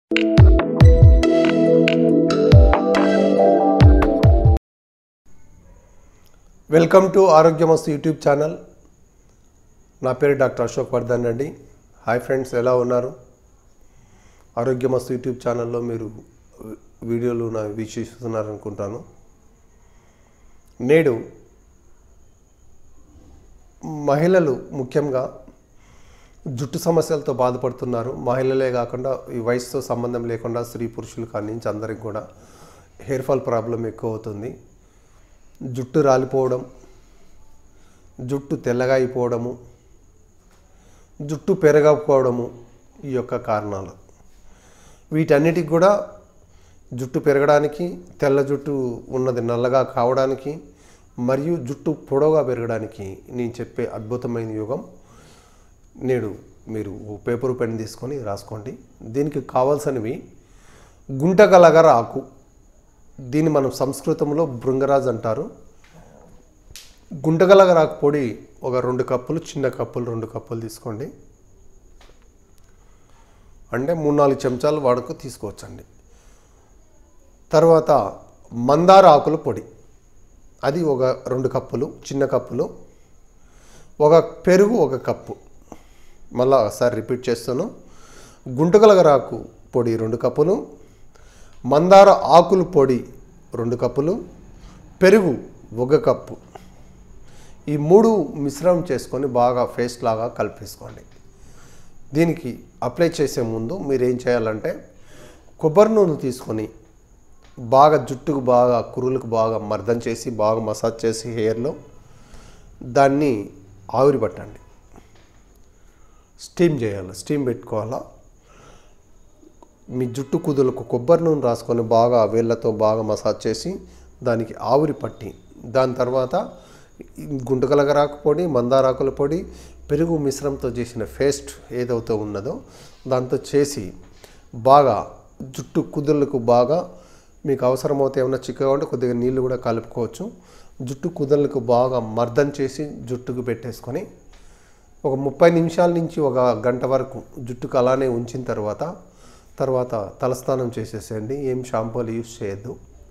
welcome to Arogyamastu YouTube channel నా పేరు doctor Ashok Vardhan Reddy hi friends ఎలా ఉన్నారు ఆరోగ్యమస్తు యూట్యూబ్ ఛానల్లో మీరు వీడియోలు నా వీక్షిస్తున్నారు అనుకుంటాను నేడు మహిళలు ముఖ్యంగా జుట్టు సమస్యలతో బాధపడుతున్నారు మహిళలే కాకుండా ఈ వయసుతో సంబంధం లేకుండా స్త్రీ పురుషులు కాడి నుంచి అందరికి కూడా హెయిర్ ఫాల్ ప్రాబ్లం ఎక్కువ అవుతుంది జుట్టు రాలిపోవడం జుట్టు తెల్లగా అయిపోవడము జుట్టు పెరగకపోవడము ఈ యొక్క కారణాలు వీటన్నిటికి కూడా జుట్టు పెరగడానికి తెల్ల జుట్టు ఉన్నది నల్లగా కావడానికి మరియు జుట్టు పొడవుగా పెరగడానికి నేను చెప్పే అద్భుతమైన యుగం నేడు మీరు ఓ పేపర్ పెన్ తీసుకొని రాసుకోండి దీనికి కావాల్సినవి గుంటగలగర ఆకు దీన్ని మనం సంస్కృతంలో భృంగరాజ్ అంటారు గుంటగలగర ఆకు పొడి ఒక రెండు కప్పులు చిన్న కప్పులు రెండు కప్పులు తీసుకోండి అంటే మూడు నాలుగు చెంచాలు వాడుకు తీసుకోవచ్చండి తర్వాత మందార ఆకుల పొడి అది ఒక రెండు కప్పులు చిన్న కప్పులు ఒక పెరుగు ఒక కప్పు మళ్ళా ఒకసారి రిపీట్ చేస్తాను గుంటగలగరాకు పొడి రెండు కప్పులు మందార ఆకుల పొడి రెండు కప్పులు పెరుగు ఒక కప్పు ఈ మూడు మిశ్రమం చేసుకొని బాగా పేస్ట్ లాగా కలిపేసుకోండి దీనికి అప్లై చేసే ముందు మీరు ఏం చేయాలంటే కొబ్బరి నూనె తీసుకొని బాగా జుట్టుకు బాగా కురులకు బాగా మర్దం చేసి బాగా మసాజ్ చేసి హెయిర్లో దాన్ని ఆవిరి పట్టండి స్టీమ్ చేయాలి స్టీమ్ పెట్టుకోవాలా మీ జుట్టు కుదులకు కొబ్బరి నూనె రాసుకొని బాగా వేళ్ళతో బాగా మసాజ్ చేసి దానికి ఆవిరి పట్టి దాని తర్వాత గుంటకలగరాకు పొడి మందారాకుల పొడి పెరుగు మిశ్రమంతో చేసిన పేస్ట్ ఏదైతే ఉన్నదో దాంతో చేసి బాగా జుట్టు కుదులకు బాగా మీకు అవసరమైతే ఏమైనా చిక్కగా ఉంటే కొద్దిగా నీళ్ళు కూడా కలుపుకోవచ్చు జుట్టు కుదలకు బాగా మర్దం చేసి జుట్టుకు పెట్టేసుకొని ఒక ముప్పై నిమిషాల నుంచి ఒక గంట వరకు జుట్టుకు అలానే ఉంచిన తర్వాత తర్వాత తలస్నానం చేసేసేయండి ఏం షాంపూలు యూస్ చేయొద్దు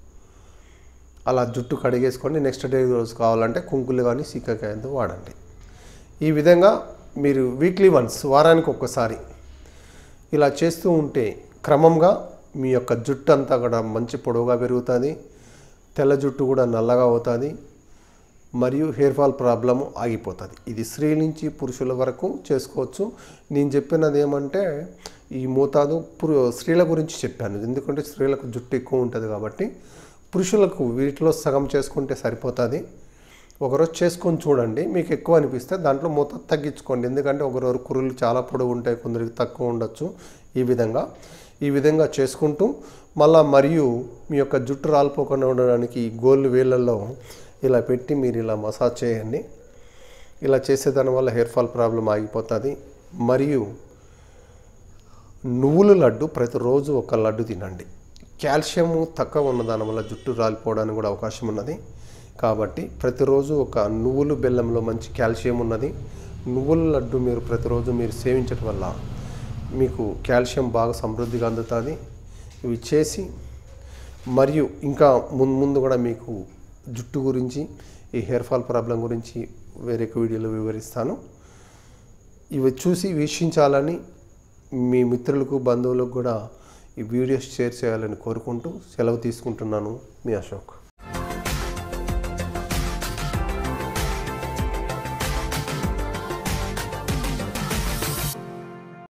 అలా జుట్టు కడిగేసుకొని నెక్స్ట్ డే రోజు కావాలంటే కుంకులు కానీ సీకాకాయతో వాడండి ఈ విధంగా మీరు వీక్లీ వన్స్ వారానికి ఒక్కసారి ఇలా చేస్తూ ఉంటే క్రమంగా మీ యొక్క జుట్టు అంతా కూడా మంచి పొడవుగా పెరుగుతుంది తెల్ల జుట్టు కూడా నల్లగా అవుతుంది మరియు హెయిర్ ఫాల్ ప్రాబ్లము ఆగిపోతుంది ఇది స్త్రీ నుంచి పురుషుల వరకు చేసుకోవచ్చు నేను చెప్పినది ఏమంటే ఈ మోతాదు పురు స్త్రీల గురించి చెప్పాను ఎందుకంటే స్త్రీలకు జుట్టు ఎక్కువ ఉంటుంది కాబట్టి పురుషులకు వీటిలో సగం చేసుకుంటే సరిపోతుంది ఒకరోజు చేసుకొని చూడండి మీకు ఎక్కువ అనిపిస్తే దాంట్లో మూత తగ్గించుకోండి ఎందుకంటే ఒకరోజు కురులు చాలా పొడవు ఉంటాయి కొందరికి తక్కువ ఉండొచ్చు ఈ విధంగా ఈ విధంగా చేసుకుంటూ మళ్ళా మరియు మీ యొక్క జుట్టు రాలిపోకుండా ఉండడానికి ఈ గోళ్ళు వేళ్ళల్లో ఇలా పెట్టి మీరు ఇలా మసాజ్ చేయండి ఇలా చేసేదాని వల్ల హెయిర్ ఫాల్ ప్రాబ్లం ఆగిపోతుంది మరియు నువ్వుల లడ్డు ప్రతిరోజు ఒక లడ్డు తినండి కాల్షియము తక్కువ ఉన్న దాని వల్ల జుట్టు రాలిపోవడానికి కూడా అవకాశం ఉన్నది కాబట్టి ప్రతిరోజు ఒక నువ్వులు బెల్లంలో మంచి కాల్షియం ఉన్నది నువ్వుల లడ్డు మీరు ప్రతిరోజు మీరు సేవించడం వల్ల మీకు కాల్షియం బాగా సమృద్ధిగా అందుతుంది ఇవి చేసి మరియు ఇంకా ముందు ముందు కూడా మీకు జుట్టు గురించి ఈ హెయిర్ ఫాల్ ప్రాబ్లం గురించి వేరే వీడియోలో వివరిస్తాను ఇవి చూసి వీక్షించాలని మీ మిత్రులకు బంధువులకు కూడా ఈ వీడియోస్ షేర్ చేయాలని కోరుకుంటూ సెలవు తీసుకుంటున్నాను మీ అశోక్